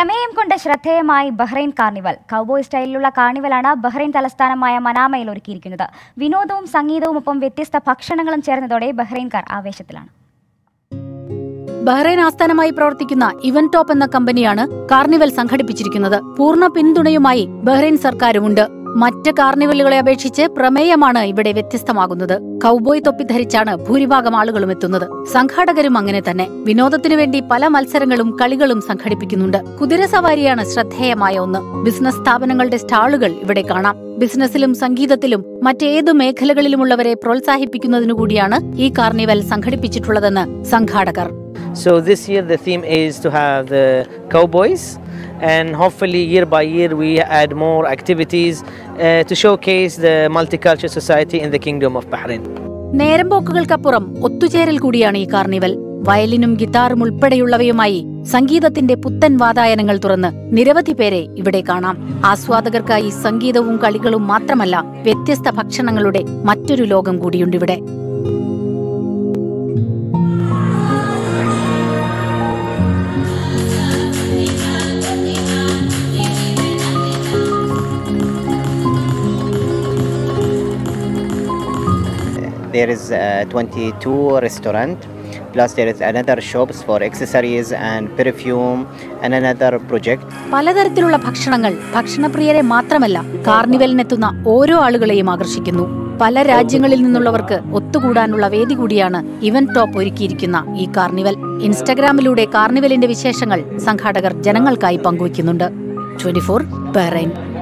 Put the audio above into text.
പ്രമേയം കൊണ്ട് ശ്രദ്ധേയമായി ബഹ്റൈൻ കാർണിവൽ കൗബോയ് സ്റ്റൈലിലുള്ള കാർണിവലാണ് ബഹ്റൈൻ തലസ്ഥാനമായ മനാമയിൽ ഒരുക്കിയിരിക്കുന്നത് വിനോദവും സംഗീതവും ഒപ്പം വ്യത്യസ്ത ഭക്ഷണങ്ങളും ചേർന്നതോടെ ബഹ്റൈൻകാർ ആവേശത്തിലാണ് ബഹ്റൈൻ ആസ്ഥാനമായി പ്രവർത്തിക്കുന്ന ഇവൻ ടോപ്പ് എന്ന കമ്പനിയാണ് കാർണിവൽ സംഘടിപ്പിച്ചിരിക്കുന്നത് പൂർണ്ണ പിന്തുണയുമായി ബഹ്റൈൻ സർക്കാരുമുണ്ട് മറ്റ് കാർണിവലുകളെ അപേക്ഷിച്ച് പ്രമേയമാണ് ഇവിടെ വ്യത്യസ്തമാകുന്നത് കൗബോയ് തൊപ്പി ധരിച്ചാണ് ഭൂരിഭാഗം ആളുകളും എത്തുന്നത് സംഘാടകരും അങ്ങനെ തന്നെ വിനോദത്തിനു വേണ്ടി പല മത്സരങ്ങളും കളികളും സംഘടിപ്പിക്കുന്നുണ്ട് കുതിരസവാരിയാണ് ശ്രദ്ധേയമായ ഒന്ന് ബിസിനസ് സ്ഥാപനങ്ങളുടെ സ്റ്റാളുകൾ ഇവിടെ കാണാം ബിസിനസ്സിലും സംഗീതത്തിലും മറ്റേതു മേഖലകളിലുമുള്ളവരെ പ്രോത്സാഹിപ്പിക്കുന്നതിനു കൂടിയാണ് ഈ കാർണിവൽ സംഘടിപ്പിച്ചിട്ടുള്ളതെന്ന് സംഘാടകർ So this year the theme is to have the cowboys, and hopefully year by year we add more activities uh, to showcase the multicultural society in the Kingdom of Bahrain. നേരമ്പോക്കുകൾക്കപ്പുറം ഒത്തുചേരൽ കൂടിയാണ് ഈ carnival വയലിനും ഗിത്താറും ഉൾപ്പെടെയുള്ളവയുമായി സംഗീതത്തിന്റെ പുത്തൻ വാതായനങ്ങൾ തുറന്ന് നിരവധി പേരെ ഇവിടെ കാണാം ആസ്വാദകർക്കായി സംഗീതവും കളികളും മാത്രമല്ല വ്യത്യസ്ത ഭക്ഷണങ്ങളുടെ മറ്റൊരു ലോകം കൂടിയുണ്ടിവിടെ There is uh, 22 restaurant plus there is another shops for accessories and perfume and another project പലതരത്തിലുള്ള ഭക്ഷണങ്ങൾ ഭക്ഷണപ്രിയരെ മാത്രമല്ല കാർണിവലിനെത്തുന്ന ഓരോ ആളുകളെയും ആകർഷിക്കുന്നു പല രാജ്യങ്ങളിൽ നിന്നുള്ളവർക്ക് ഒത്തുകൂടാനുള്ള വേദി കൂടിയാണ് ഇവൻ ടോപ്പ് ഒരുക്കിയിരിക്കുന്ന ഈ കാർണിവൽ ഇൻസ്റ്റഗ്രാമിലൂടെ കാർണിവലിന്റെ വിശേഷങ്ങൾ സംഘാടകർ ജനങ്ങൾക്കായി പങ്കുവയ്ക്കുന്നുണ്ട് ട്വന്റി ഫോർ ബഹ്റൈൻ